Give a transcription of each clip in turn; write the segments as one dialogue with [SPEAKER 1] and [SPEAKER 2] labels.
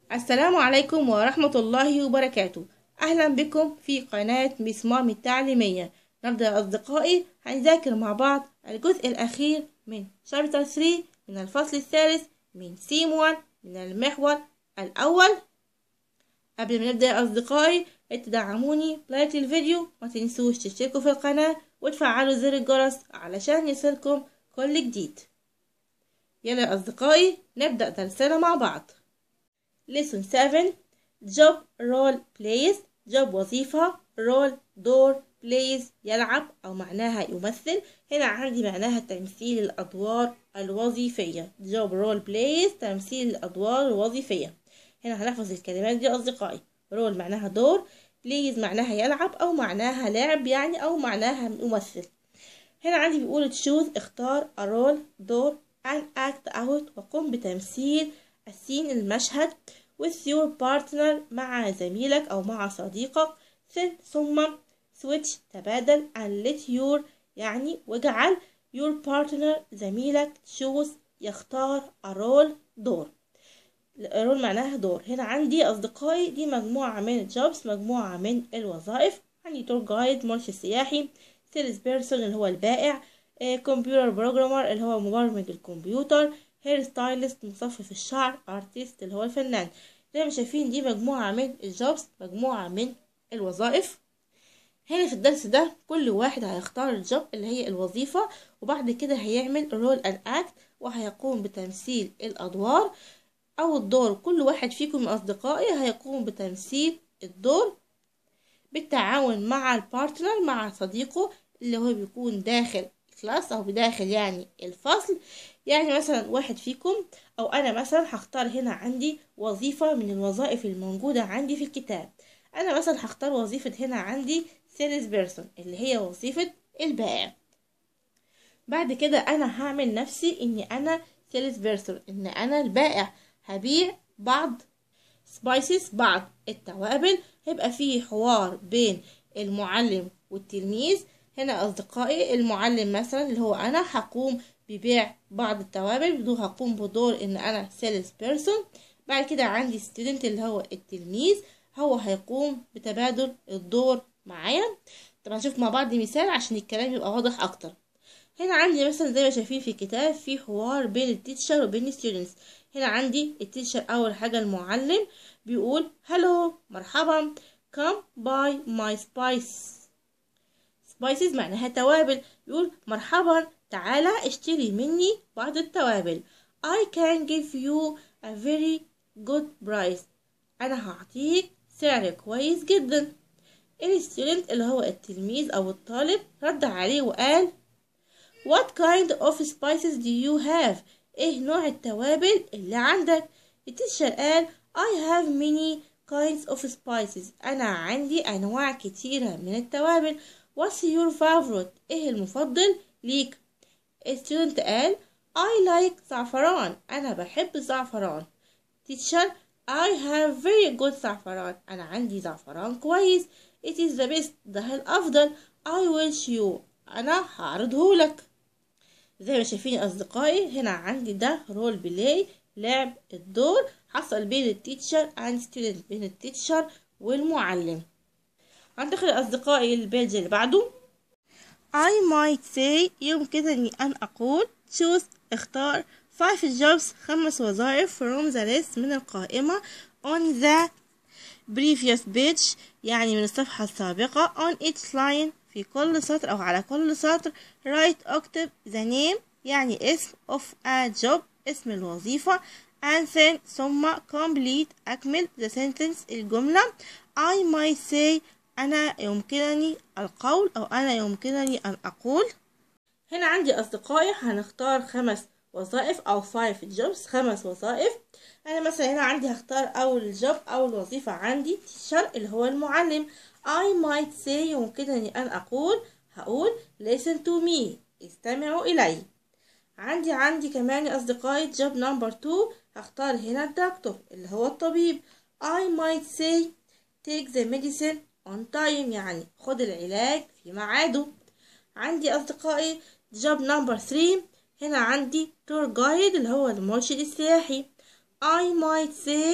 [SPEAKER 1] السلام عليكم ورحمة الله وبركاته أهلا بكم في قناة ميس مامي التعليمية نبدأ يا أصدقائي هنذاكر مع بعض الجزء الأخير من شابتر 3 من الفصل الثالث من سيم 1 من المحور الأول قبل ما نبدأ يا أصدقائي تدعموني بلايك الفيديو ما تنسوش تشتركوا في القناة وتفعلوا زر الجرس علشان يصلكم كل جديد يلا يا أصدقائي نبدأ درسنا مع بعض lesson 7 job role plays job وظيفة role دور plays يلعب أو معناها يمثل هنا عندي معناها تمثيل الأدوار الوظيفية job role plays تمثيل الأدوار الوظيفية هنا هنحفظ الكلمات دي أصدقائي role معناها دور plays معناها يلعب أو معناها لعب يعني أو معناها يمثل هنا عندي بيقول تشوز اختار a role دور and act out وقم بتمثيل السين المشهد with your partner مع زميلك أو مع صديقك ثم switch تبادل and let your يعني واجعل your partner زميلك choose يختار a role دور رول معناها دور هنا عندي أصدقائي دي مجموعة من jobs مجموعة من الوظائف عندي tour guide مرشد سياحي sales person اللي هو البائع كمبيوتر بروجرامر اللي هو مبرمج الكمبيوتر هير ستايلست مصفف الشعر ارتست اللي هو الفنان زي ما شايفين دي مجموعة من الجوبس مجموعة من الوظائف هنا في الدرس ده كل واحد هيختار الجوب اللي هي الوظيفة وبعد كده هيعمل رول ان اكت وهيقوم بتمثيل الادوار او الدور كل واحد فيكم من اصدقائي هيقوم بتمثيل الدور بالتعاون مع البارتنر مع صديقه اللي هو بيكون داخل كلاس او بداخل يعني الفصل يعني مثلا واحد فيكم او انا مثلا هختار هنا عندي وظيفة من الوظائف الموجودة عندي في الكتاب انا مثلا هختار وظيفة هنا عندي سيلز بيرسون اللي هي وظيفة البائع بعد كده انا هعمل نفسي اني انا سيلز بيرسون ان انا البائع هبيع بعض سبايسز بعض التوابل هيبقى فيه حوار بين المعلم والتلميذ هنا أصدقائي المعلم مثلا اللي هو أنا هقوم ببيع بعض التوابل بدون هقوم بدور إن أنا سيلز بيرسون بعد كده عندي ستودنت اللي هو التلميذ هو هيقوم بتبادل الدور معايا طب هنشوف مع بعض مثال عشان الكلام يبقى واضح أكتر هنا عندي مثلا زي ما شايفين في الكتاب في حوار بين التيتشر وبين الستودنتس هنا عندي التيتشر أول حاجة المعلم بيقول هلو مرحبا come buy my spice سبايسز معناها توابل يقول مرحبا تعالى اشتري مني بعض التوابل I can give you a very good price أنا هعطيك سعر كويس جدا الستودنت اللي هو التلميذ أو الطالب رد عليه وقال What kind of spices do you have؟ إيه نوع التوابل اللي عندك؟ التيشر قال I have many kinds of spices أنا عندي أنواع كتيرة من التوابل What's your favorite؟ ايه المفضل ليك؟ student قال I like زعفران أنا بحب الزعفران teacher I have very good زعفران أنا عندي زعفران كويس It is the best ده الأفضل I will show أنا هعرضه لك زي ما شايفين أصدقائي هنا عندي ده رول بلاي لعب الدور حصل بين التيتشر and student بين التيتشر والمعلم هنتقل أصدقائي البيج اللي بعده I might say يمكنني أن أقول choose اختار five jobs خمس وظائف from the list من القائمة on the previous page يعني من الصفحة السابقة on each line في كل سطر أو على كل سطر write اكتب the name يعني اسم of a job اسم الوظيفة and then ثم complete أكمل the sentence الجملة I might say أنا يمكنني القول أو أنا يمكنني أن أقول هنا عندي أصدقائي هنختار خمس وظائف أو five jobs خمس وظائف أنا مثلا هنا عندي هختار أول جوب أول وظيفة عندي teacher اللي هو المعلم I might say يمكنني أن أقول هقول listen to me استمعوا إلي عندي عندي كمان يا أصدقائي job number two هختار هنا الدكتور اللي هو الطبيب I might say take the medicine on time يعني خد العلاج في ميعاده عندي أصدقائي job number 3 هنا عندي tour guide اللي هو المرشد السياحي I might say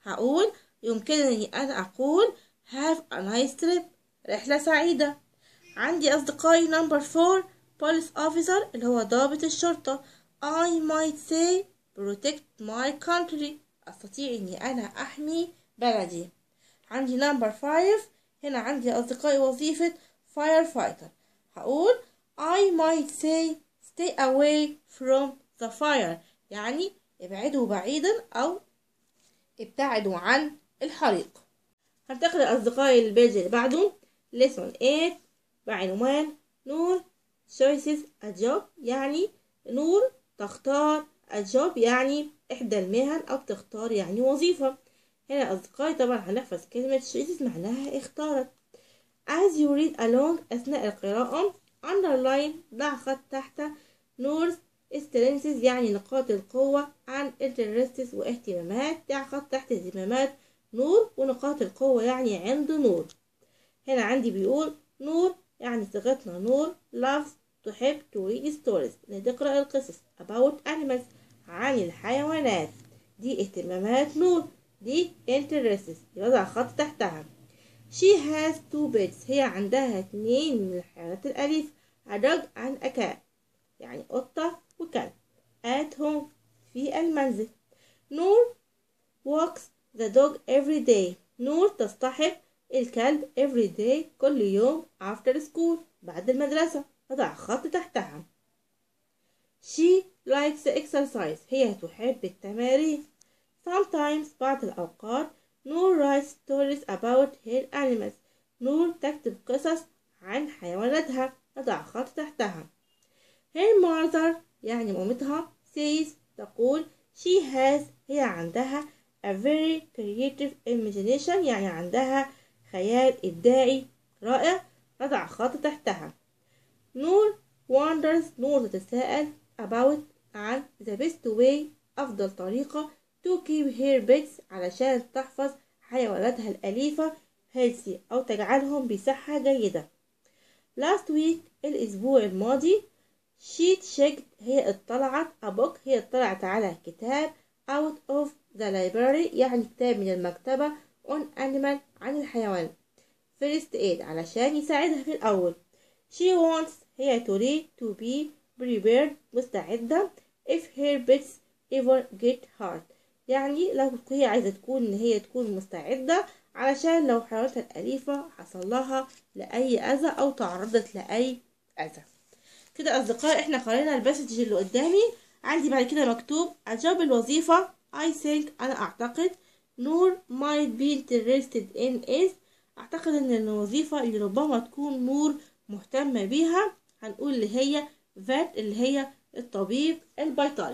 [SPEAKER 1] هقول يمكنني أن أقول have a nice trip رحلة سعيدة عندي أصدقائي number four police officer اللي هو ضابط الشرطة I might say protect my country أستطيع إني أنا أحمي بلدي عندي number five هنا عندي أصدقائي وظيفة firefighter هقول I might say stay away from the fire يعني ابعدوا بعيدا أو ابتعدوا عن الحريق هنتقل لأصدقائي البيج اللي بعده lesson 8 بعنوان نور choices a job يعني نور تختار a job يعني إحدى المهن أو تختار يعني وظيفة هنا أصدقائي طبعا هنحفظ كلمة choices معناها اختارت as you read along أثناء القراءة underline ضع خط تحت نورز strengths يعني نقاط القوة عن interests واهتمامات ضع خط تحت اهتمامات نور ونقاط القوة يعني عند نور هنا عندي بيقول نور يعني صيغتنا نور loves تحب to read stories إن تقرأ القصص about animals عن الحيوانات دي اهتمامات نور دي interests يوضع خط تحتها she has two pets هي عندها اتنين من الحيوانات الأليفة a dog and a cat يعني قطة وكلب at home في المنزل نور walks the dog every day نور تصطحب الكلب every day كل يوم after school بعد المدرسة وضع خط تحتها she likes exercise هي تحب التمارين sometimes بعض الأوقات نور writes stories about her animals نور تكتب قصص عن حيواناتها وضع خط تحتها her mother يعني مامتها says تقول she has هي عندها a very creative imagination يعني عندها خيال إبداعي رائع وضع خط تحتها نور wonders نور تتساءل about عن the best way أفضل طريقة to keep her pets علشان تحفظ حيواناتها الأليفة healthy أو تجعلهم بصحة جيدة last week الأسبوع الماضي she checked هي اطلعت a book هي اطلعت على كتاب out of the library يعني كتاب من المكتبة on animal عن الحيوان first aid علشان يساعدها في الأول she wants هي تريد to be prepared مستعدة if her pets ever get hurt يعني لو هي عايزة تكون إن هي تكون مستعدة علشان لو حيواناتها الأليفة حصل لها لأي أذى أو تعرضت لأي أذى كده أصدقائي إحنا قرينا الباسج اللي قدامي عندي بعد كده مكتوب أجاب الوظيفة I think أنا أعتقد نور might be interested in is أعتقد إن الوظيفة اللي ربما تكون نور مهتمة بيها هنقول اللي هي vet اللي هي الطبيب البيطري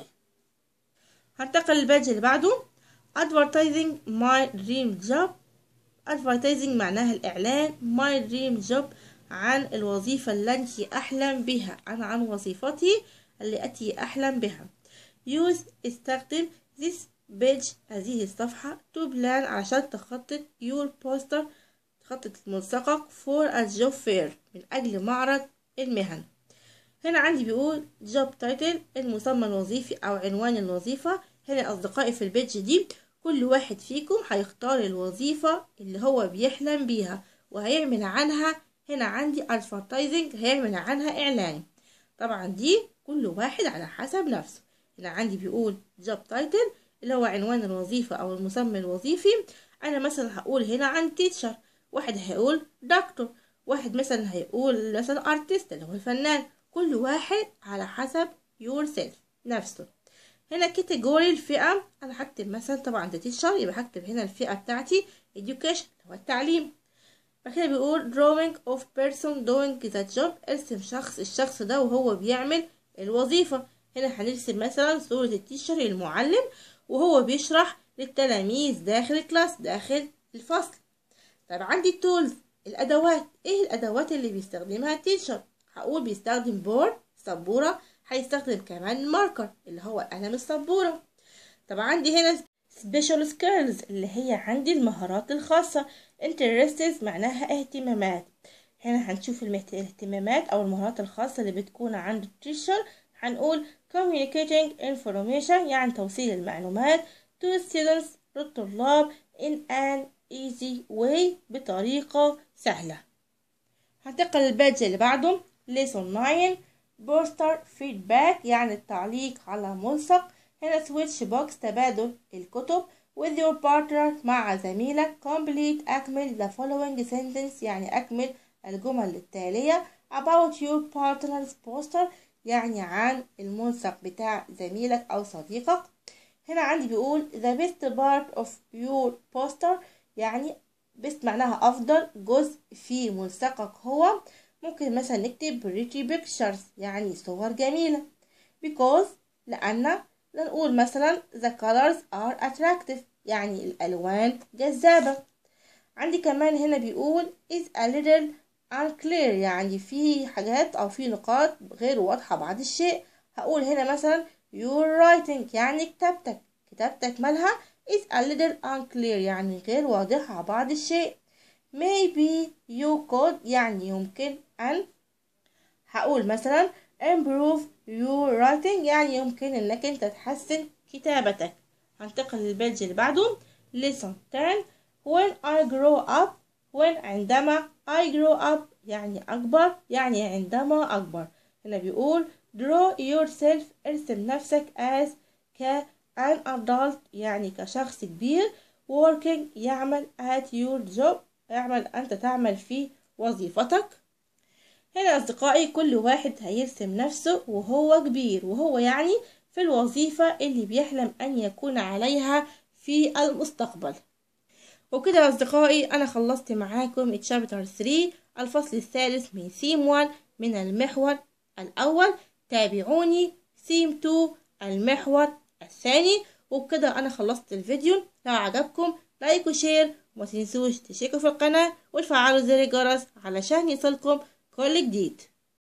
[SPEAKER 1] هنتقل للباج اللي بعده advertising my dream job advertising معناها الإعلان my dream job عن الوظيفة التي أحلم بها أنا عن وظيفتي التي أحلم بها use استخدم this page هذه الصفحة to plan علشان تخطط your poster تخطط ملصقك for a job fair من أجل معرض المهن هنا عندي بيقول job title المسمى الوظيفي أو عنوان الوظيفة هنا أصدقائي في البيج دي كل واحد فيكم هيختار الوظيفة اللي هو بيحلم بيها وهيعمل عنها هنا عندي advertising هيعمل عنها إعلان طبعا دي كل واحد على حسب نفسه هنا عندي بيقول job title اللي هو عنوان الوظيفة أو المسمى الوظيفي أنا مثلا هقول هنا عن teacher واحد هيقول دكتور واحد مثلا هيقول مثلا artist اللي هو الفنان كل واحد على حسب yourself نفسه هنا كاتيجوري الفئة أنا هكتب مثلا طبعا ده تيشر يبقى هكتب هنا الفئة بتاعتي education هو التعليم بعد كده بيقول drawing of person doing the job ارسم شخص الشخص ده وهو بيعمل الوظيفة هنا هنرسم مثلا صورة التيشر المعلم وهو بيشرح للتلاميذ داخل الكلاس داخل الفصل طب عندي التولز الأدوات ايه الأدوات اللي بيستخدمها التيشر هقول بيستخدم بورد سبورة هيستخدم كمان ماركر اللي هو قلم السبورة طب عندي هنا سبيشال سكيلز اللي هي عندي المهارات الخاصة interests معناها اهتمامات هنا هنشوف الاهتمامات او المهارات الخاصة اللي بتكون عند التيشر هنقول communicating information يعني توصيل المعلومات to students للطلاب in an easy way بطريقة سهلة هنتقل للباج اللي بعده lesson 9 بوستر feedback يعني التعليق على ملصق هنا switch box تبادل الكتب with your partner مع زميلك complete أكمل the following sentence يعني أكمل الجمل التالية about your partner's poster يعني عن الملصق بتاع زميلك أو صديقك هنا عندي بيقول the best part of your poster يعني best معناها أفضل جزء في ملصقك هو ممكن مثلا نكتب pretty pictures يعني صور جميلة because لأن نقول مثلا the colors are attractive يعني الألوان جذابة عندي كمان هنا بيقول is a little unclear يعني في حاجات أو في نقاط غير واضحة بعض الشيء هقول هنا مثلا your writing يعني كتابتك كتابتك مالها is a little unclear يعني غير واضحة بعض الشيء maybe you could يعني يمكن أن هقول مثلا improve your writing يعني يمكن انك انت تحسن كتابتك هنتقل للبيج اللي بعده lesson 10 when I grow up when عندما I grow up يعني أكبر يعني عندما أكبر هنا بيقول draw yourself ارسم نفسك as ك an adult يعني كشخص كبير working يعمل at your job اعمل أنت تعمل في وظيفتك هنا أصدقائي كل واحد هيرسم نفسه وهو كبير وهو يعني في الوظيفة اللي بيحلم أن يكون عليها في المستقبل وكده يا أصدقائي أنا خلصت معاكم تشابتر 3 الفصل الثالث من سيم 1 من المحور الأول تابعوني سيم 2 المحور الثاني وبكده أنا خلصت الفيديو لو عجبكم لايك وشير وما تنسوش تشتركوا في القناة وتفعلوا زر الجرس علشان يصلكم كل جديد